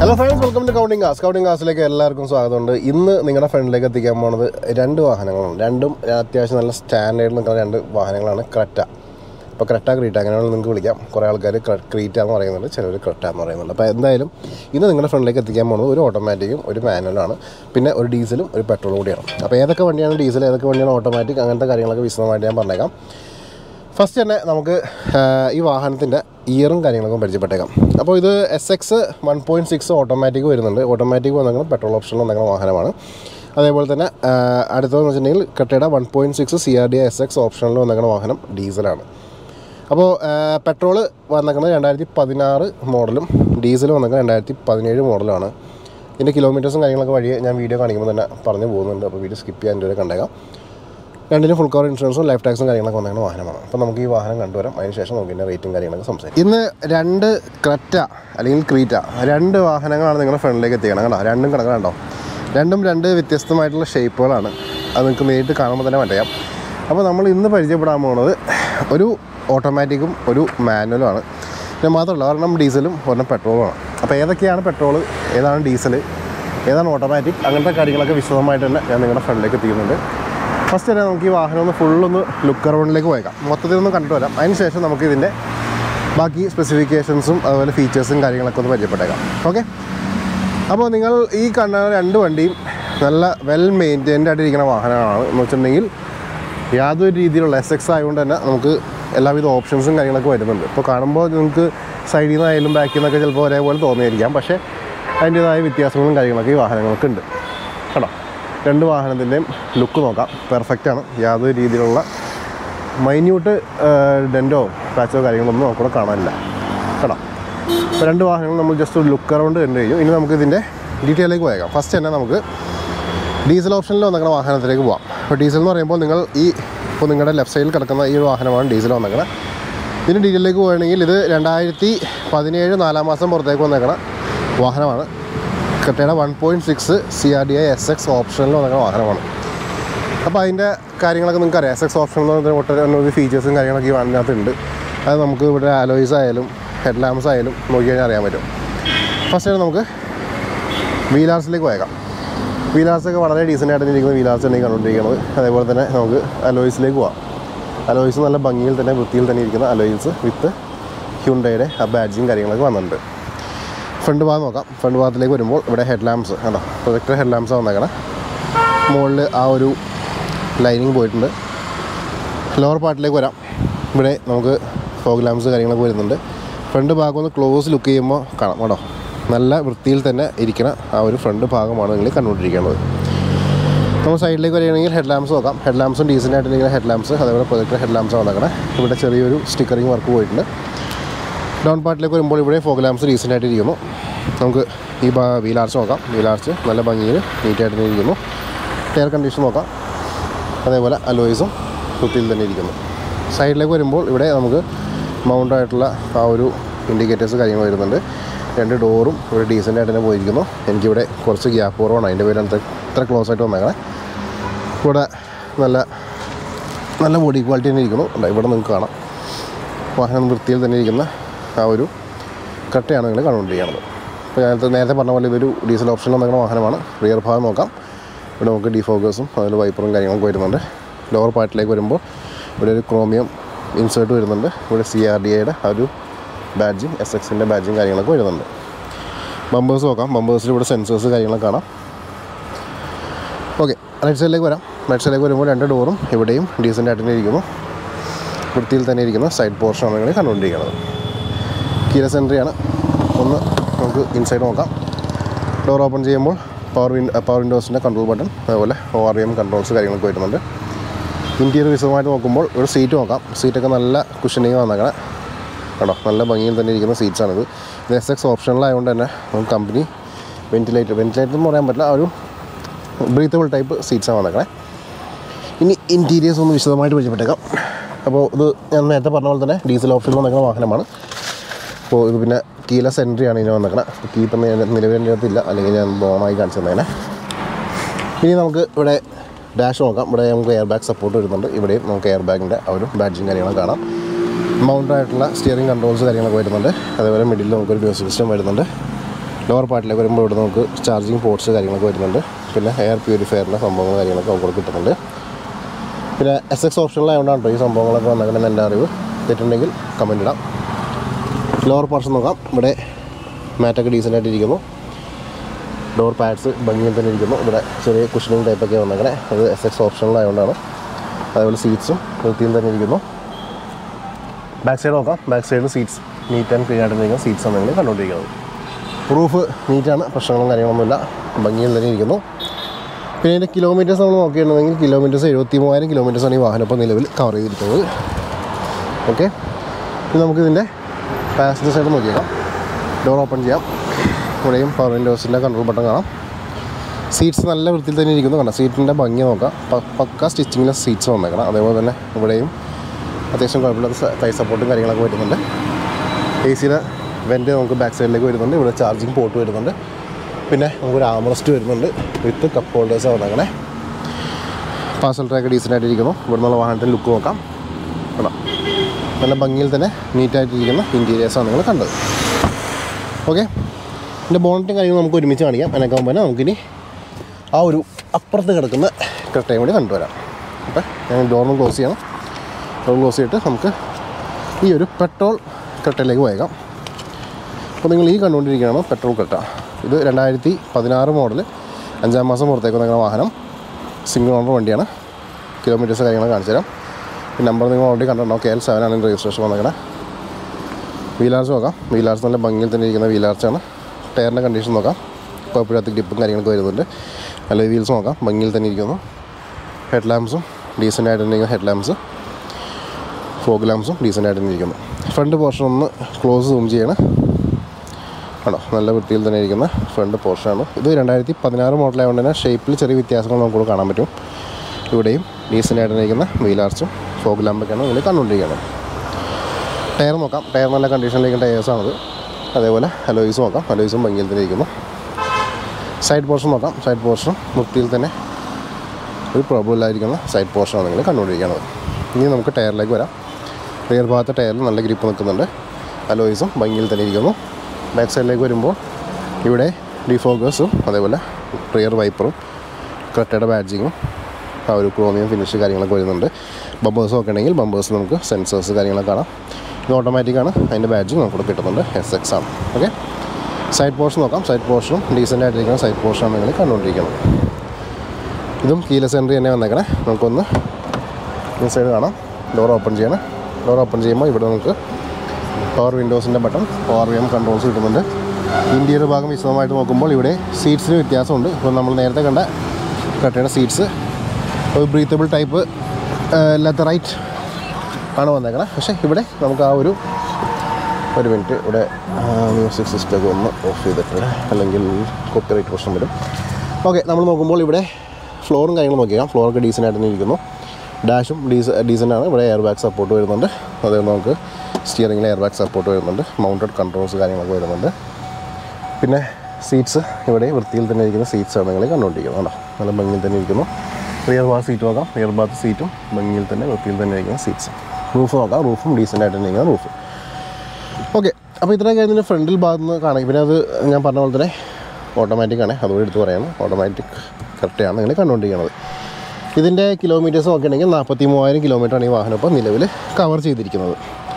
hello friends welcome to counting cars counting കാസിലേക്ക് എല്ലാവർക്കും സ്വാഗതമുണ്ട് ഇന്ന് നിങ്ങളുടെ ഫ്രണ്ടിലേക്ക് എത്തിക്കാൻ പോകുന്നത് രണ്ട് വാഹനങ്ങളാണ് രണ്ടും അത്യാവശ്യം നല്ല സ്റ്റാൻഡേർഡിൽ നിൽക്കുന്ന രണ്ട് വാഹനങ്ങളാണ് ക്രെറ്റ അപ്പോൾ ക്രെറ്റ ക്രീറ്റ അങ്ങനെയാണ് നിങ്ങൾക്ക് വിളിക്കാം കുറേ ആൾക്കാർ ക്രീറ്റ എന്ന് പറയുന്നുണ്ട് ചിലർ ക്രെറ്റ എന്ന് പറയുന്നുണ്ട് അപ്പോൾ എന്തായാലും ഇന്ന് നിങ്ങളുടെ ഫ്രണ്ടിലേക്ക് എത്തിക്കാൻ പോകുന്നത് ഒരു ഓട്ടോമാറ്റിക്കും ഒരു മാനുവലാണ് പിന്നെ ഒരു ഡീസലും ഒരു പെട്രോളും കൂടിയാണ് അപ്പോൾ ഏതൊക്കെ വണ്ടിയാണ് ഡീസൽ ഏതൊക്കെ വണ്ടിയാണ് ഓട്ടോമാറ്റിക് അങ്ങനത്തെ കാര്യങ്ങളൊക്കെ വിശദമായിട്ട് ഞാൻ പറഞ്ഞേക്കാം ഫസ്റ്റ് തന്നെ നമുക്ക് ആ, ഈ വാഹനത്തിൻ്റെ ഇയറും കാര്യങ്ങളൊക്കെ പരിചയപ്പെട്ടേക്കാം അപ്പോൾ ഇത് S X one point six automatic വരുന്നുണ്ട് ഓട്ടോമാറ്റിക് വന്നെങ്കിൽ പെട്രോൾ ഓപ്ഷനിൽ വന്നെങ്കിൽ വാഹനമാണ് അതേപോലെ തന്നെ ആ, അടുത്തതെന്ന് വെച്ചിട്ടുണ്ടെങ്കിൽ കട്ടയുടെ one point six C R D S X ഓപ്ഷനിൽ വന്നെങ്കിൽ വാഹനം ഡീസലാണ് അപ്പോൾ പെട്രോൾ വന്നേക്കുന്നത് രണ്ടായിരത്തി പതിനാറ് മോഡലും ഡീസൽ വന്നേക്കുന്നത് രണ്ടായിരത്തി പതിനേഴ് മോഡലാണ് ഇതിൻ്റെ കിലോമീറ്റേഴ്സും കാര്യങ്ങളൊക്കെ വഴി ഞാൻ വീഡിയോ കാണിക്കുമ്പോൾ തന്നെ പറഞ്ഞു പോകുന്നുണ്ട് അപ്പോൾ വീഡിയോ സ്കിപ്പ് ചെയ്യാൻ വരെ കണ്ടേക്കാം രണ്ടിനും ഫുൾ കവർ ഇൻഷുറൻസും ലൈഫ് ടാക്സും കാര്യങ്ങളൊക്കെ വന്നിരുന്ന വാഹനമാണ് അപ്പോൾ നമുക്ക് ഈ വാഹനം കണ്ടുവരാം അതിന് ശേഷം നമുക്ക് ഇതിൻ്റെ റേറ്റും കാര്യങ്ങളൊക്കെ സംസാരിക്കും ഇന്ന് രണ്ട് ക്രെറ്റ അല്ലെങ്കിൽ ക്രീറ്റ രണ്ട് വാഹനങ്ങളാണ് നിങ്ങളുടെ ഫ്രണ്ടിലേക്ക് എത്തിക്കണം കേട്ടോ രണ്ടും കിടക്കണുണ്ടോ രണ്ടും രണ്ട് വ്യത്യസ്തമായിട്ടുള്ള ഷേപ്പുകളാണ് അത് നിങ്ങൾക്ക് നേരിട്ട് കാണുമ്പോൾ തന്നെ മനസ്സിലാക്കാം അപ്പോൾ നമ്മൾ ഇന്ന് പരിചയപ്പെടാൻ പോകുന്നത് ഒരു ഓട്ടോമാറ്റിക്കും ഒരു മാനുവലുമാണ് പിന്നെ മാത്രമല്ല ഒരെണ്ണം ഡീസലും ഒരെണ്ണം പെട്രോളുമാണ് അപ്പോൾ ഏതൊക്കെയാണ് പെട്രോൾ ഏതാണ് ഡീസൽ ഏതാണ് ഓട്ടോമാറ്റിക് അങ്ങനത്തെ കാര്യങ്ങളൊക്കെ വിശദമായിട്ട് തന്നെ ഞാൻ നിങ്ങളുടെ ഫ്രണ്ടിലേക്ക് എത്തിക്കുന്നുണ്ട് ഫസ്റ്റ് തന്നെ നമുക്ക് ഈ വാഹനം ഒന്ന് ഫുള്ളൊന്ന് ലുക്ക് അറൗണ്ടിലേക്ക് പോയേക്കാം മൊത്തത്തിൽ ഒന്ന് കണ്ടു വരാം അതിന് ശേഷം നമുക്ക് ഇതിൻ്റെ ബാക്കി സ്പെസിഫിക്കേഷൻസും അതുപോലെ ഫീച്ചേഴ്സും കാര്യങ്ങളൊക്കെ ഒന്ന് പരിചയപ്പെട്ടേക്കാം ഓക്കെ അപ്പോൾ നിങ്ങൾ ഈ കണ്ട രണ്ട് വണ്ടിയും നല്ല വെൽ മെയിൻറ്റൈൻഡ് ആയിട്ടിരിക്കുന്ന വാഹനങ്ങളാണ് എന്ന് വെച്ചിട്ടുണ്ടെങ്കിൽ യാതൊരു രീതിയിലുള്ള എസ് എക്സ് ആയതുകൊണ്ട് തന്നെ നമുക്ക് എല്ലാവിധ ഓപ്ഷൻസും കാര്യങ്ങളൊക്കെ വരുന്നുണ്ട് ഇപ്പോൾ കാണുമ്പോൾ നിങ്ങൾക്ക് സൈഡിൽ നിന്നായാലും ബാക്കിൽ നിന്നൊക്കെ ചിലപ്പോൾ ഒരേപോലെ തോന്നിയിരിക്കാം പക്ഷേ അതിൻ്റേതായ വ്യത്യാസങ്ങളും കാര്യങ്ങളൊക്കെ ഈ വാഹനങ്ങൾക്ക് ഉണ്ട് കേട്ടോ രണ്ട് വാഹനത്തിൻ്റെയും ലുക്ക് നോക്കാം പെർഫെക്റ്റ് ആണ് യാതൊരു രീതിയിലുള്ള മൈന്യൂട്ട് ഡെൻറ്റോ പാച്ചോ കാര്യങ്ങളൊന്നും നമുക്കിവിടെ കാണാനില്ല കേട്ടോ ഇപ്പോൾ രണ്ട് വാഹനങ്ങൾ നമ്മൾ ജസ്റ്റ് ഒരു ലുക്ക് അറൗണ്ട് കണ്ടു കഴിഞ്ഞു ഇനി നമുക്ക് ഇതിൻ്റെ ഡീറ്റെയിലേക്ക് പോയേക്കാം ഫസ്റ്റ് തന്നെ നമുക്ക് ഡീസൽ ഓപ്ഷനിൽ വന്നേക്കുന്ന വാഹനത്തിലേക്ക് പോകാം അപ്പോൾ ഡീസൽ എന്ന് പറയുമ്പോൾ നിങ്ങൾ ഈ ഇപ്പോൾ നിങ്ങളുടെ ലെഫ്റ്റ് സൈഡിൽ കിടക്കുന്ന ഈ ഒരു വാഹനമാണ് ഡീസൽ വന്നേക്കുന്നത് ഇതിൻ്റെ ഡീറ്റെയിലേക്ക് പോവുകയാണെങ്കിൽ ഇത് രണ്ടായിരത്തി പതിനേഴ് നാലാം മാസം പുറത്തേക്ക് വന്നേക്കുന്ന വാഹനമാണ് കട്ടയുടെ one point six C R D I S X ഓപ്ഷനിൽ വന്നേക്കുന്ന വാഹനമാണ് അപ്പോൾ അതിൻ്റെ കാര്യങ്ങളൊക്കെ നിങ്ങൾക്ക് അറിയാം എസ് എക്സ് ഓപ്ഷൻ എന്ന് പറഞ്ഞാൽ ഒട്ടനവധി ഫീച്ചേഴ്സും കാര്യങ്ങളൊക്കെ ഈ വാഹനത്തിനകത്ത് ഉണ്ട് അത് നമുക്ക് ഇവിടെ അലോയ്സ് ആയാലും ഹെഡ് ലാമ്പ്സ് ആയാലും നോക്കി കഴിഞ്ഞാൽ അറിയാൻ പറ്റും ഫസ്റ്റ് നമുക്ക് വീലാർസിലേക്ക് പോയേക്കാം വീലാർസൊക്കെ വളരെ ഡീസൻ്റ് ആയിട്ട് ഇരിക്കുന്ന വീലാർസ് തന്നെ ഈ കണ്ടുകൊണ്ടിരിക്കുന്നത് അതേപോലെ തന്നെ നമുക്ക് അലോയ്സിലേക്ക് പോവാം അലോയ്സ് നല്ല ഭംഗിയിൽ തന്നെ വൃത്തിയിൽ തന്നെ ഇരിക്കുന്ന അലോയ്സ് വിത്ത് ഹ്യുണ്ടയുടെ ആ ബാഡ്ജിങ് കാര്യങ്ങളൊക്കെ വന്നിട്ടുണ്ട് ഫ്രണ്ട് ഭാഗം നോക്കാം ഫ്രണ്ട് ഭാഗത്തിലേക്ക് വരുമ്പോൾ ഇവിടെ ഹെഡ് ലാമ്പ്സ് കണ്ടോ പ്രൊജക്ടർ ഹെഡ് ലാമ്പ്സ് വന്നേക്കണം മുകളിൽ ആ ഒരു ലൈനിങ് പോയിട്ടുണ്ട് ലോവർ പാർട്ടിലേക്ക് വരാം ഇവിടെ നമുക്ക് ഫോഗ് ലാമ്പ്സ് കാര്യങ്ങളൊക്കെ വരുന്നുണ്ട് ഫ്രണ്ട് ഭാഗം ഒന്ന് ക്ലോസ് ലുക്ക് ചെയ്യുമ്പോൾ കാണാം കേട്ടോ നല്ല വൃത്തിയിൽ തന്നെ ഇരിക്കുന്ന ആ ഒരു ഫ്രണ്ട് ഭാഗമാണ് നിങ്ങൾ കണ്ടുകൊണ്ടിരിക്കുന്നത് നമ്മൾ സൈഡിലേക്ക് വരികയാണെങ്കിൽ ഹെഡ് ലാമ്പ്സ് നോക്കാം ഹെഡ് ലാമ്പ്സും ഡീസൻ്റ് ആയിട്ടിരിക്കുന്ന ഹെഡ് ലാമ്പ്സ് അതേപോലെ പ്രൊജക്ടർ ഹെഡ് ലാമ്പ്സ് വന്നേക്കണേ ഇവിടെ ചെറിയൊരു സ്റ്റിക്കറിങ് വർക്ക് പോയിട്ടുണ്ട് ഡൗൺ പാർട്ടിലേക്ക് വരുമ്പോൾ ഇവിടെ ഫോഗ് ലാമ്പ്സ് ഡീസൻ്റ് ആയിട്ട് ഇരിക്കുന്നു നമുക്ക് ഈ വീൽ ആർച്ച് നോക്കാം വീൽ ആർച്ച് നല്ല ഭംഗിയിൽ നീറ്റായിട്ട് തന്നെ ഇരിക്കുന്നു എയർ കണ്ടീഷൻ നോക്കാം അതേപോലെ അലോയ്സും വൃത്തിയിൽ തന്നെ ഇരിക്കുന്നു സൈഡിലേക്ക് വരുമ്പോൾ ഇവിടെ നമുക്ക് മൗണ്ട് ആയിട്ടുള്ള ആ ഒരു ഇൻഡിക്കേറ്റേഴ്സ് കാര്യങ്ങൾ വരുന്നുണ്ട് രണ്ട് ഡോറും ഇവിടെ ഡീസൻ്റ് ആയിട്ട് തന്നെ പോയിരിക്കുന്നു എനിക്കിവിടെ കുറച്ച് ഗ്യാപ്പ് കുറവാണ് അതിൻ്റെ പേരാണ് ഇത്ര ഇത്ര ക്ലോസ് ആയിട്ട് വന്നേക്കണേ ഇവിടെ നല്ല നല്ല ബോഡി ക്വാളിറ്റി തന്നെ ഇരിക്കുന്നു ഉണ്ട് ഇവിടെ നിങ്ങൾക്ക് കാണാം വാഹനം വൃത്തിയിൽ തന്നെ ഇരിക്കുന്ന ആ ഒരു കട്ടയാണ് നിങ്ങൾ കണ്ടുകൊണ്ടിരിക്കുന്നത് ഇപ്പോൾ നേരത്തെ നേരത്തെ പറഞ്ഞ പോലെ ഇതൊരു ഡീസൽ ഓപ്ഷനിൽ വന്നിരിക്കുന്ന വാഹനമാണ് റിയർ ഭാഗം നോക്കാം ഇവിടെ നമുക്ക് ഡിഫോക്കേഴ്സും അതിൽ വൈപ്പറും കാര്യങ്ങളൊക്കെ വരുന്നുണ്ട് ലോവർ പാർട്ടിലേക്ക് വരുമ്പോൾ ഇവിടെ ഒരു ക്രോമിയം ഇൻസേർട്ട് വരുന്നുണ്ട് ഇവിടെ സി ആർ ഡി ഐയുടെ ആ ഒരു ബാഡ്ജും എസ് എക്സിൻ്റെ ബാഡ്ജും കാര്യങ്ങളൊക്കെ വരുന്നുണ്ട് ബമ്പേഴ്സ് നോക്കാം ബമ്പേഴ്സിൽ ഇവിടെ സെൻസേഴ്സ് കാര്യങ്ങളൊക്കെ കാണാം ഓക്കെ റൈറ്റ് സൈഡിലേക്ക് വരാം റൈറ്റ് സൈഡിലേക്ക് വരുമ്പോൾ രണ്ട് ഡോറും ഇവിടെയും ഡീസൻ്റ് ആയിട്ട് തന്നെ ഇരിക്കുന്നു വൃത്തിയിൽ തന്നെ ഇരിക്കുന്ന സൈഡ് പോർഷനാണ് നിങ്ങൾ കണ്ടുകൊണ്ടിരിക്കുന്നത് കീലസ് എൻട്രിയാണ് ഒന്ന് നമുക്ക് ഇൻസൈഡ് നോക്കാം ഡോർ ഓപ്പൺ ചെയ്യുമ്പോൾ പവർ വിൻ പവർ വിൻഡോസിൻ്റെ കൺട്രോൾ ബട്ടൺ അതുപോലെ ഒ ആർ എം കൺട്രോൾസ് കാര്യങ്ങളൊക്കെ വരുന്നുണ്ട് ഇൻറ്റീരിയർ വിശദമായിട്ട് നോക്കുമ്പോൾ ഒരു സീറ്റ് നോക്കാം സീറ്റൊക്കെ നല്ല കുഷനിങ് വന്നേക്കണം കേട്ടോ നല്ല ഭംഗിയിൽ തന്നെ ഇരിക്കുന്ന സീറ്റ്സാണിത് ഇത് എസ് എക്സ് ഓപ്ഷനിലായതുകൊണ്ട് തന്നെ നമുക്ക് കമ്പനി വെൻറ്റിലേറ്റർ വെൻറ്റിലേറ്റർ എന്ന് പറയാൻ പറ്റില്ല ആ ഒരു ബ്രീത്തബിൾ ടൈപ്പ് സീറ്റ്സാണ് വന്നേക്കണേ ഇനി ഇൻറ്റീരിയേഴ്സ് ഒന്ന് വിശദമായിട്ട് പരിചയപ്പെട്ടേക്കാം അപ്പോൾ ഇത് ഞാൻ നേരത്തെ പറഞ്ഞ പോലെ തന്നെ ഡീസൽ ഓപ്ഷനിൽ വന്നേക്കുന്ന വാഹനമാണ് അപ്പോൾ ഇത് പിന്നെ കീലസ് എൻട്രി ആണ് ഇതിന് വന്നേക്കണം കീ ഇപ്പം നിലവിൽ എൻ്റെ അടുത്തില്ല അല്ലെങ്കിൽ ഞാൻ ഓണായി കാണിച്ചു തന്നേനെ ഇനി നമുക്ക് ഇവിടെ ഡാഷ് നോക്കാം ഇവിടെ നമുക്ക് എയർ ബാഗ് സപ്പോർട്ട് വരുന്നുണ്ട് ഇവിടെയും നമുക്ക് എയർ ബാഗിൻ്റെ ആ ഒരു ബാഡ്ജിങ് കാര്യങ്ങളൊക്കെ കാണാം മൗണ്ട് ആയിട്ടുള്ള സ്റ്റിയറിംഗ് കൺട്രോൾസ് കാര്യങ്ങളൊക്കെ വരുന്നുണ്ട് അതേപോലെ മിഡിൽ നമുക്കൊരു മ്യൂസിക് സിസ്റ്റം വരുന്നുണ്ട് ലോവർ പാർട്ടിലേക്ക് വരുമ്പോൾ ഇവിടെ നമുക്ക് ചാർജിങ് പോർട്സ് കാര്യങ്ങളൊക്കെ വരുന്നുണ്ട് പിന്നെ എയർ പ്യൂരിഫയറിൻ്റെ സംഭവങ്ങൾ കാര്യങ്ങളൊക്കെ നമുക്ക് ഇവിടെ കിട്ടുന്നുണ്ട് പിന്നെ എസ് എക്സ് ഓപ്ഷനിലായതുകൊണ്ടാണ് കേട്ടോ ഈ സംഭവങ്ങളൊക്കെ വന്നേക്കണമെന്ന് എൻ്റെ അറിവ് തെറ്റുണ്ടെങ്കിൽ കമൻറ്റ് ഇടാം ലോവർ പോർഷൻ നോക്കാം ഇവിടെ മാറ്റൊക്കെ ഡീസൻ്റ് ആയിട്ട് ഇരിക്കുന്നു ഡോർ പാഡ്സ് ഭംഗിയിൽ തന്നെ ഇരിക്കുന്നു ഇവിടെ ചെറിയ കുഷനിങ് ടൈപ്പൊക്കെ വന്നേക്കണേ അത് എസ് എക്സ് ഓപ്ഷനിലായതുകൊണ്ടാണ് അതേപോലെ സീറ്റ്സും വൃത്തിയിൽ തന്നെ ഇരിക്കുന്നു ബാക്ക് സൈഡ് നോക്കാം ബാക്ക് സൈഡിൽ സീറ്റ്സ് നീറ്റ് ആൻഡ് ക്ലീൻ ആയിട്ടിരിക്കുന്ന സീറ്റ്സ് ആണ് നിങ്ങൾ കണ്ടുകൊണ്ടിരിക്കുന്നത് റൂഫ് നീറ്റാണ് പ്രശ്നങ്ങളും കാര്യങ്ങളൊന്നുമില്ല ഭംഗിയിൽ തന്നെ ഇരിക്കുന്നു പിന്നെ ഇതിൻ്റെ കിലോമീറ്റേഴ്സ് നമ്മൾ നോക്കുകയാണെന്നുണ്ടെങ്കിൽ കിലോമീറ്റേഴ്സ് എഴുപത്തി മൂവായിരം കിലോമീറ്റേഴ്സാണ് ഈ വാഹനം ഇപ്പോൾ നിലവിൽ കവർ ചെയ്തിരിക്കുന്നത് ഓക്കെ ഇനി നമുക്കിതിൻ്റെ പാസഞ്ചർ സൈഡ് നോക്കിയേക്കാം ഡോർ ഓപ്പൺ ചെയ്യാം ഇവിടെയും പവർ വിൻഡോസിൻ്റെ കൺട്രോൾ ബട്ടൺ കാണാം സീറ്റ്സ് നല്ല വൃത്തിയിൽ തന്നെ ഇരിക്കുന്നു കണ്ടോ സീറ്റിൻ്റെ ഭംഗി നോക്കാം പ- പക്ക സ്റ്റിച്ചിങ്ങിലെ സീറ്റ്സ് വന്നേക്കണം അതേപോലെ തന്നെ ഇവിടെയും അത്യാവശ്യം കുഴപ്പമില്ലാത്ത സ- തൈ സപ്പോർട്ടും കാര്യങ്ങളൊക്കെ വരുന്നുണ്ട് എ സിയുടെ വെൻ്റ് നമുക്ക് ബാക്ക് സൈഡിലേക്ക് വരുന്നുണ്ട് ഇവിടെ ചാർജിങ് പോർട്ട് വരുന്നുണ്ട് പിന്നെ നമുക്കൊരു ആമറസ്റ്റ് വരുന്നുണ്ട് വിത്ത് കപ്പ് ഹോൾഡേഴ്സ് വന്നേക്കണേ പാസൽ ട്രാക്ക് ഡീസൻ്റ് ആയിട്ടിരിക്കുന്നു ഇവിടെ നിന്നുള്ള വാഹനത്തിൻ്റെ ലുക്ക് നോക്കാം കേട്ടോ നല്ല ഭംഗിയിൽ തന്നെ നീറ്റായിട്ടിരിക്കുന്ന ഇൻറ്റീരിയേഴ്സാണ് നിങ്ങൾ കണ്ടത് ഓക്കെ ഇതിൻ്റെ ബോണറ്റും കാര്യങ്ങളും നമുക്ക് ഒരുമിച്ച് കാണിക്കാം അതിനൊക്കെ മുമ്പ് തന്നെ നമുക്കിനി ആ ഒരു അപ്പുറത്ത് കിടക്കുന്ന കട്ടയും കൂടി കണ്ടുവരാം അപ്പം ഞാൻ ഡോറിന് ക്ലോസ് ചെയ്യണം ഡോർ ക്ലോസ് ചെയ്തിട്ട് നമുക്ക് ഈ ഒരു പെട്രോൾ കട്ടയിലേക്ക് പോയേക്കാം അപ്പോൾ നിങ്ങൾ ഈ കണ്ടുകൊണ്ടിരിക്കുകയാണ് പെട്രോൾ കട്ട ഇത് രണ്ടായിരത്തി പതിനാറ് മോഡൽ അഞ്ചാം മാസം പുറത്തേക്ക് വന്നിരിക്കുന്ന വാഹനം സിംഗിൾ ഓണർ വണ്ടിയാണ് കിലോമീറ്റേഴ്സ് കാര്യങ്ങളൊക്കെ കാണിച്ചു തരാം ഈ നമ്പർ നിങ്ങൾ ഓൾറെഡി കണ്ടിട്ടുണ്ടോ കെ എൽ സെവൻ ആണ് രജിസ്ട്രേഷൻ വന്നിരിക്കുന്നത് വീലാർച്ച് നോക്കാം വീലാർച്ച് നല്ല ഭംഗിയിൽ തന്നെ ഇരിക്കുന്ന വീലാർച്ചാണ് ടയറിൻ്റെ കണ്ടീഷൻ നോക്കാം കുഴപ്പമില്ലാത്ത ഗ്രിപ്പും കാര്യങ്ങളൊക്കെ വരുന്നുണ്ട് നല്ല വീൽസ് നോക്കാം ഭംഗിയിൽ തന്നെ ഇരിക്കുന്നു ഹെഡ് ലാമ്പ്സും ഡീസൻ്റ് ആയിട്ട് തന്നെ ഹെഡ് ലാമ്പ്സ് ഫോഗ് ലാമ്പ്സും ഡീസൻ്റ് ആയിട്ട് തന്നെ ഇരിക്കുന്നു ഫ്രണ്ട് പോർഷൻ ഒന്ന് ക്ലോസ് സൂം ചെയ്യണം ആണോ നല്ല വൃത്തിയിൽ തന്നെ ഇരിക്കുന്ന ഫ്രണ്ട് പോർഷനാണ് ഇത് രണ്ടായിരത്തി പതിനാറ് മോഡലായതുകൊണ്ട് തന്നെ ഷേപ്പിൽ ചെറിയ വ്യത്യാസങ്ങൾ നമുക്ക് കാണാൻ പറ്റും ഇവിടെയും ഡീസൻ്റ് ആയിട്ട് തന്നെ ഇരിക്കുന്ന വീലാർച്ചും ഫോഗ് ലാമ്പൊക്കെയാണ് നിങ്ങൾ കണ്ടുകൊണ്ടിരിക്കുന്നത് ടയർ നോക്കാം ടയർ നല്ല കണ്ടീഷനിലിരിക്കുന്ന ടയേഴ്സാണത് അതേപോലെ അലോയ്സ് നോക്കാം അലോയ്സും ഭംഗിയിൽ തന്നെ ഇരിക്കുന്നു സൈഡ് പോർഷൻ നോക്കാം സൈഡ് പോർഷനും വൃത്തിയിൽ തന്നെ ഒരു പ്രോബ്ലം ഇല്ലാതിരിക്കുന്ന സൈഡ് പോർഷനാണ് നിങ്ങൾ കണ്ടുകൊണ്ടിരിക്കുന്നത് ഇനി നമുക്ക് ടയറിലേക്ക് വരാം റിയർ ഭാഗത്തെ ടയറിൽ നല്ല ഗ്രിപ്പ് നിൽക്കുന്നുണ്ട് അലോയ്സും ഭംഗിയിൽ തന്നെ ഇരിക്കുന്നു ബാക്ക് സൈഡിലേക്ക് വരുമ്പോൾ ഇവിടെ ഡിഫോക്കേഴ്സും അതേപോലെ റിയർ വൈപ്പറും ക്രെറ്റയുടെ ബാഡ്ജിങ്ങും ആ ഒരു ക്രോമിയം ഫിനിഷ് കാര്യങ്ങളൊക്കെ വരുന്നുണ്ട് ബമ്പേഴ്സ് ഒക്കെ ഉണ്ടെങ്കിൽ ബമ്പേഴ്സ് നമുക്ക് സെൻസേഴ്സ് കാര്യങ്ങളൊക്കെ കാണാം ഇത് ഓട്ടോമാറ്റിക്കാണ് അതിൻ്റെ ബാഡ്ജും നമുക്ക് കിട്ടുന്നുണ്ട് എസ് എക്സ് ആണ് ഓക്കെ സൈഡ് പോർഷൻ നോക്കാം സൈഡ് പോർഷനും ഡീസൻ്റ് ആയിട്ടിരിക്കുന്ന സൈഡ് പോർഷനാണ് നിങ്ങൾ കണ്ടുകൊണ്ടിരിക്കുന്നത് ഇതും കീലസ് എൻട്രി തന്നെ വന്നേക്കണേ നമുക്കൊന്ന് ഇൻസൈഡ് കാണാം ഡോർ ഓപ്പൺ ചെയ്യണം ഡോർ ഓപ്പൺ ചെയ്യുമ്പോൾ ഇവിടെ നമുക്ക് പവർ വിൻഡോസിൻ്റെ button power V M controls കിട്ടുന്നുണ്ട് ഇൻറ്റീരിയർ ഭാഗം വിശദമായിട്ട് നോക്കുമ്പോൾ ഇവിടെ സീറ്റ്സിന് വ്യത്യാസമുണ്ട് ഇപ്പോൾ നമ്മൾ നേരത്തെ കണ്ട കട്ടയുടെ സീറ്റ്സ് ഒരു ബ്രീത്തബിൾ ടൈപ്പ് ലെതറൈറ്റ് ആണ് വന്നേക്കണേ പക്ഷേ ഇവിടെ നമുക്ക് ആ ഒരു ഒരു മിനിറ്റ് ഇവിടെ മ്യൂസിക് സിസ്റ്റമൊക്കെ ഒന്ന് ഓഫ് ചെയ്തിട്ട് അല്ലെങ്കിൽ കോപ്പിറൈറ്റ് പ്രശ്നം വരും ഓക്കെ നമ്മൾ നോക്കുമ്പോൾ ഇവിടെ ഫ്ലോറും കാര്യങ്ങളും നോക്കിയാൽ ഫ്ലോറൊക്കെ ഡീസൻ്റ് ആയിട്ട് തന്നെ ഇരിക്കുന്നു ഡാഷും ഡീസ ഡീസൻ്റ് ആണ് ഇവിടെ എയർ ബാഗ് സപ്പോർട്ട് വരുന്നുണ്ട് അതേപോലെ നമുക്ക് സ്റ്റിയറിങ്ങിൽ എയർ ബാഗ് സപ്പോർട്ട് വരുന്നുണ്ട് മൗണ്ടഡ് കൺട്രോൾസ് കാര്യങ്ങളൊക്കെ വരുന്നുണ്ട് പിന്നെ സീറ്റ്സ് ഇവിടെ വൃത്തിയിൽ തന്നെ ഇരിക്കുന്ന സീറ്റ്സാണ് നിങ്ങൾ കണ്ടുകൊണ്ടിരിക്കുന്നത് കേട്ടോ നല്ല ഭംഗിയിൽ തന്നെ ഇരിക്കുന്നു റിയർ ഭാഗത്ത് സീറ്റ് നോക്കാം റിയർ ഭാഗത്ത് സീറ്റും ഭംഗിയിൽ തന്നെ വൃത്തിയിൽ തന്നെ ഇരിക്കുന്ന സീറ്റ്സ് റൂഫ് നോക്കാം റൂഫും ഡീസൻ്റ് ആയിട്ട് തന്നെ ഇരിക്കുന്ന റൂഫ് ഓക്കെ അപ്പോൾ ഇത്രയും കഴിഞ്ഞതിൻ്റെ ഫ്രണ്ടിൽ ഭാഗത്ത് നിന്ന് കാണാം പിന്നെ അത് ഞാൻ പറഞ്ഞ പോലെ തന്നെ ഓട്ടോമാറ്റിക് ആണ് അതുകൂടി എടുത്ത് പറയാണ് ഓട്ടോമാറ്റിക് കറക്റ്റാണ് നിങ്ങൾ കണ്ടുകൊണ്ടിരിക്കുന്നത് ഇതിൻ്റെ കിലോമീറ്റേഴ്സ് നോക്കുകയാണെങ്കിൽ നാൽപ്പത്തി മൂവായിരം കിലോമീറ്ററാണ് ഈ വാഹനം ഇപ്പോൾ നിലവിൽ കവർ ചെയ്തിരിക്കുന്നത്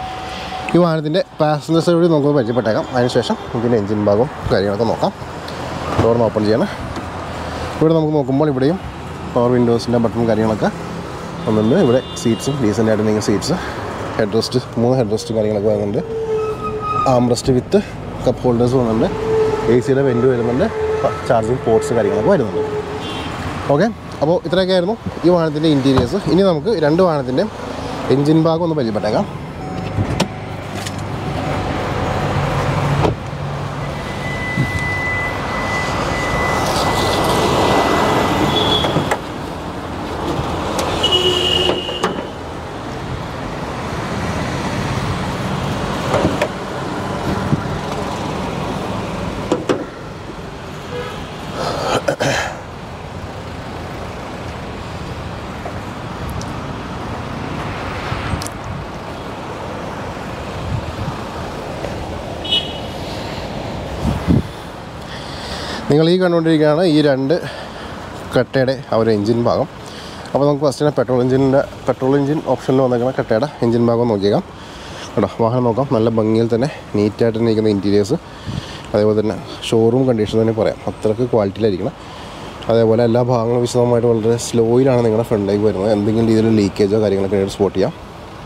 ഈ വാഹനത്തിൻ്റെ പാസഞ്ചർ സൈഡ് നമുക്ക് പരിചയപ്പെട്ടേക്കാം അതിനുശേഷം ഇതിൻ്റെ എഞ്ചിൻ ഭാഗവും കാര്യങ്ങളൊക്കെ നോക്കാം ഡോറിന് ഓപ്പൺ ചെയ്യണം ഇവിടെ നമുക്ക് നോക്കുമ്പോൾ ഇവിടെയും പവർ വിൻഡോസിൻ്റെ ബട്ടൺ കാര്യങ്ങളൊക്കെ വന്നിട്ടുണ്ട് ഇവിടെ സീറ്റ്സും ഡീസൻ്റ് ആയിട്ട് നിങ്ങൾ സീറ്റ്സ് ഹെഡ് റെസ്റ്റ് മൂന്ന് ഹെഡ് റെസ്റ്റ് കാര്യങ്ങളൊക്കെ വരുന്നുണ്ട് ആംറസ്റ്റ് വിത്ത് കപ്പ് ഹോൾഡേഴ്സ് വരുന്നുണ്ട് എ സിയുടെ വെൻറ്റ് വരുന്നുണ്ട് ചാർജിങ് പോർട്സ് കാര്യങ്ങളൊക്കെ വരുന്നുണ്ട് ഓക്കെ അപ്പോൾ ഇത്രയൊക്കെ ആയിരുന്നു ഈ വാഹനത്തിൻ്റെ ഇൻറ്റീരിയേഴ്സ് ഇനി നമുക്ക് രണ്ട് വാഹനത്തിൻ്റെ എൻജിൻ ഭാഗം ഒന്ന് പരിചയപ്പെട്ടേക്കാം നിങ്ങൾ ഈ കണ്ടുകൊണ്ടിരിക്കുകയാണ് ഈ രണ്ട് കട്ടയുടെ ആ ഒരു എഞ്ചിൻ ഭാഗം അപ്പോൾ നമുക്ക് ഫസ്റ്റ് തന്നെ പെട്രോൾ എഞ്ചിനിൻ്റെ പെട്രോൾ എഞ്ചിൻ ഓപ്ഷനിൽ വന്നേക്കുന്ന കട്ടയുടെ എഞ്ചിൻ ഭാഗം നോക്കിയേക്കാം കേട്ടോ വാഹനം നോക്കാം നല്ല ഭംഗിയിൽ തന്നെ നീറ്റായിട്ട് തന്നെ ഇരിക്കുന്ന ഇൻറ്റീരിയേഴ്സ് അതേപോലെ തന്നെ ഷോറൂം കണ്ടീഷൻ തന്നെ പറയാം അത്രയ്ക്ക് ക്വാളിറ്റിയിലായിരിക്കണം അതേപോലെ എല്ലാ ഭാഗങ്ങളും വിശദമായിട്ട് വളരെ സ്ലോയിലാണ് നിങ്ങളുടെ ഫ്രണ്ടിലേക്ക് വരുന്നത് എന്തെങ്കിലും രീതിയിൽ ലീക്കേജോ കാര്യങ്ങളൊക്കെ ആയിട്ട് സ്പോട്ട് ചെയ്യാം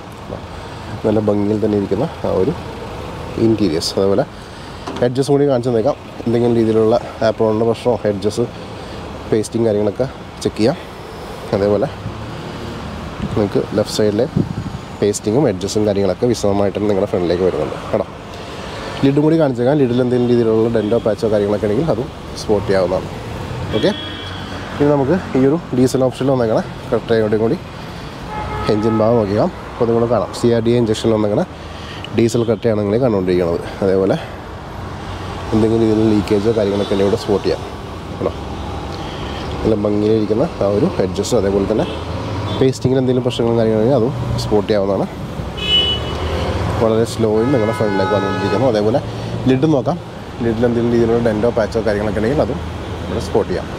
നല്ല ഭംഗിയിൽ തന്നെ ഇരിക്കുന്ന ആ ഒരു ഇൻറ്റീരിയേഴ്സ് അതേപോലെ ഹെഡ്ജസ് കൂടി കാണിച്ചു തന്നേക്കാം എന്തെങ്കിലും രീതിയിലുള്ള ആപ്രോണിൻ്റെ പ്രശ്നമോ ഹെഡ്ജസ് പേസ്റ്റിങ് കാര്യങ്ങളൊക്കെ ചെക്ക് ചെയ്യാം അതേപോലെ നിങ്ങൾക്ക് ലെഫ്റ്റ് സൈഡിലെ പേസ്റ്റിങ്ങും എഡ്ജസും കാര്യങ്ങളൊക്കെ വിശദമായിട്ട് നിങ്ങളുടെ ഫ്രണ്ടിലേക്ക് വരുന്നുണ്ട് കേട്ടോ ലിഡും കൂടി കാണിച്ചേക്കാം ലിഡിൽ എന്തെങ്കിലും രീതിയിലുള്ള ഡെൻറ്റോ പാച്ചോ കാര്യങ്ങളൊക്കെ ഉണ്ടെങ്കിൽ അതും സ്പോട്ട് ചെയ്യാവുന്നതാണ് ഓക്കെ ഇനി നമുക്ക് ഈ ഒരു ഡീസൽ ഓപ്ഷനിൽ വന്നേക്കണം കട്ടയോടെയും കൂടി എൻജിൻ ഭാഗം നോക്കിയാൽ അപ്പോൾ നിങ്ങൾ കാണാം സി ആർ ഡി എഞ്ചക്ഷനിൽ വന്നേക്കണ ഡീസൽ കട്ടയാണ് നിങ്ങൾ കണ്ടുകൊണ്ടിരിക്കുന്നത് അതേപോലെ എന്തെങ്കിലും രീതിയിൽ ലീക്കേജോ കാര്യങ്ങളൊക്കെ ഉണ്ടെങ്കിൽ ഇവിടെ സ്പോട്ട് ചെയ്യാം കേട്ടോ നല്ല ഭംഗിയിലിരിക്കുന്ന ആ ഒരു എഡ്ജസ് അതേപോലെ തന്നെ പേസ്റ്റിങ്ങിൽ എന്തെങ്കിലും പ്രശ്നങ്ങളും കാര്യങ്ങളുണ്ടെങ്കിൽ അതും സ്പോട്ട് ചെയ്യാവുന്നതാണ് വളരെ സ്ലോയിൽ നിങ്ങളുടെ ഫ്രണ്ടിലേക്ക് വന്നുകൊണ്ടിരിക്കുന്നു അതേപോലെ ലിഡ് നോക്കാം ലിഡിൽ എന്തെങ്കിലും രീതിയിലുള്ള ഡെൻറ്റോ പാച്ചോ കാര്യങ്ങളൊക്കെ ഉണ്ടെങ്കിൽ അതും ഇവിടെ സ്പോട്ട് ചെയ്യാം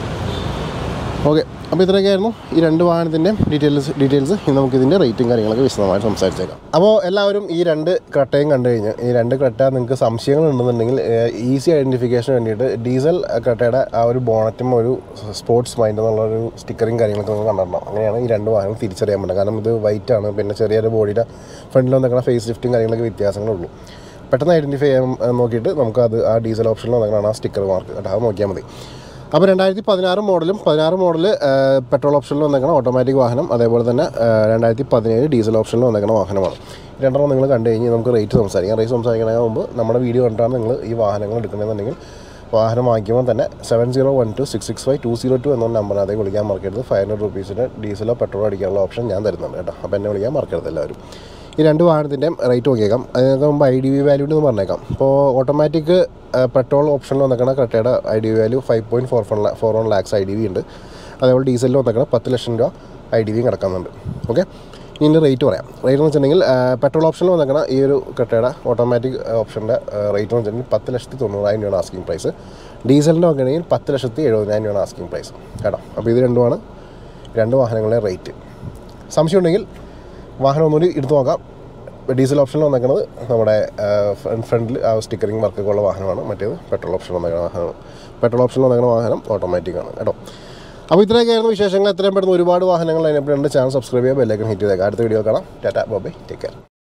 ഓക്കെ അപ്പോൾ ഇത്രയൊക്കെയായിരുന്നു ഈ രണ്ട് വാഹനത്തിൻ്റെയും ഡീറ്റെയിൽസ് ഡീറ്റെയിൽസ് ഇനി നമുക്ക് ഇതിൻ്റെ റേറ്റും കാര്യങ്ങളൊക്കെ വിശദമായിട്ട് സംസാരിച്ചേക്കാം അപ്പോൾ എല്ലാവരും ഈ രണ്ട് ക്രട്ടയും കണ്ടു കഴിഞ്ഞ് ഈ രണ്ട് ക്രട്ട നിങ്ങൾക്ക് സംശയങ്ങൾ ഉണ്ടെന്നുണ്ടെങ്കിൽ ഈസി ഐഡൻറ്റിഫിക്കേഷന് വേണ്ടിയിട്ട് ഡീസൽ ക്രട്ടയുടെ ആ ഒരു ബോണറ്റും ഒരു സ്പോർട്സ് മൈൻഡ് എന്നുള്ള ഒരു സ്റ്റിക്കറിങ് കാര്യങ്ങളൊക്കെ നമുക്ക് കണ്ടിട്ടുണ്ടാവും അങ്ങനെയാണ് ഈ രണ്ട് വാഹനം തിരിച്ചറിയാൻ പറ്റുന്നത് കാരണം ഇത് വൈറ്റ് ആണ് പിന്നെ ചെറിയൊരു ബോഡിയുടെ ഫ്രണ്ടിൽ വന്നിരിക്കുന്ന ഫേസ് ലിഫ്റ്റും കാര്യങ്ങളൊക്കെ വ്യത്യാസങ്ങളുള്ളൂ പെട്ടെന്ന് ഐഡൻറ്റിഫൈ ചെയ്യാൻ ആ, നോക്കിയിട്ട് നമുക്ക് അത് ആ ഡീസൽ ഓപ്ഷനിൽ വന്നിട്ടാണ് ആ സ്റ്റിക്കർ മാർക്ക് കേട്ടോ അത് നോക്കിയാൽ മതി അപ്പോൾ രണ്ടായിരത്തി പതിനാറ് മോഡലും പതിനാറ് മോഡൽ പെട്രോൾ ഓപ്ഷനിൽ വന്നേക്കണം ഓട്ടോമാറ്റിക് വാഹനം അതേപോലെ തന്നെ ആ, രണ്ടായിരത്തി പതിനേഴ് ഡീസൽ ഓപ്ഷനിൽ വന്നേക്കുന്ന വാഹനമാണ് ഈ രണ്ടെണ്ണം നിങ്ങൾ കണ്ടു കഴിഞ്ഞ് നമുക്ക് റേറ്റ് സംസാരിക്കാം റേറ്റ് സംസാരിക്കുന്നതിന് മുമ്പ് നമ്മുടെ വീഡിയോ കണ്ടാണ് നിങ്ങൾ ഈ വാഹനങ്ങൾ എടുക്കണമെന്നുണ്ടെങ്കിൽ വാഹനം വാങ്ങിക്കുമ്പോൾ തന്നെ seven zero one two six six five two zero two എന്ന നമ്പറിനകത്ത് വിളിക്കാൻ മറക്കരുത് ഫൈവ് ഹൺഡ്രഡ് റുപ്പീസിന് ഡീസലോ പെട്രോളോ അടിക്കാനുള്ള ഓപ്ഷൻ ഞാൻ തരുന്നുണ്ട് കേട്ടോ അപ്പോൾ എന്നെ വിളിക്കാൻ മറക്കരുത് എല്ലാവരും ഈ രണ്ട് വാഹനത്തിൻ്റെയും റേറ്റ് നോക്കിയേക്കാം അതിനൊക്കെ മുമ്പ് ഐ ഡി വി വാല്യൂ എന്ന് പറഞ്ഞേക്കാം ഇപ്പോൾ ഓട്ടോമാറ്റിക് പെട്രോൾ ഓപ്ഷനിൽ വന്നേക്കണ ക്രെറ്റയുടെ I D V value five point four four four one lakhs I D V ഉണ്ട് അതേപോലെ ഡീസലിൽ വന്നേക്കണ പത്ത് ലക്ഷം രൂപ ഐ ഡി വിയും കിടക്കുന്നുണ്ട് ഓക്കെ ഇനി ഇതിൻ്റെ റേറ്റ് പറയാം റേറ്റ് എന്ന് വെച്ചിട്ടുണ്ടെങ്കിൽ പെട്രോൾ ഓപ്ഷനിൽ വന്നേക്കണ ഈ ഒരു ക്രെറ്റയുടെ ഓട്ടോമാറ്റിക് ഓപ്ഷൻ്റെ റേറ്റ് എന്ന് വെച്ചിട്ടുണ്ടെങ്കിൽ പത്ത് ലക്ഷത്തി തൊണ്ണൂറായിരം രൂപയാണ് ആസ്കിങ് പ്രൈസ് ഡീസലിൻ്റെ നോക്കുകയാണെങ്കിൽ പത്ത് ലക്ഷത്തി എഴുപതിനായിരം രൂപയാണ് ആസ്കിങ് പ്രൈസ് കേട്ടോ അപ്പോൾ ഇത് രണ്ടുമാണ് രണ്ട് വാഹനങ്ങളുടെ റേറ്റ് സംശയം ഉണ്ടെങ്കിൽ വാഹനം ഒന്നുകൂടി എടുത്തു നോക്കാം ഡീസൽ ഓപ്ഷനിൽ വന്നേക്കുന്നത് നമ്മുടെ ഫ്രണ്ടിൽ ആ സ്റ്റിക്കറിങ് വർക്കൊക്കെ ഉള്ള വാഹനമാണ് മറ്റേത് പെട്രോൾ ഓപ്ഷൻ വന്നേക്കുന്ന വാഹനമാണ് പെട്രോൾ ഓപ്ഷനിൽ വന്നേക്കുന്ന വാഹനം ഓട്ടോമാറ്റിക് ആണ് കേട്ടോ അപ്പോൾ ഇത്രയൊക്കെയായിരുന്നു വിശേഷങ്ങൾ എത്രയും പെട്ടെന്ന് ഒരുപാട് വാഹനങ്ങൾ അതിനെപ്പോഴും ചാനൽ സബ്സ്ക്രൈബ് ചെയ്യുക ബെല്ലൈക്കൻ ഹിറ്റ് ചെയ്തേക്കാം അടുത്ത വീഡിയോ കാണാം ടാറ്റ ബോബൈ ടേക്ക് കെയർ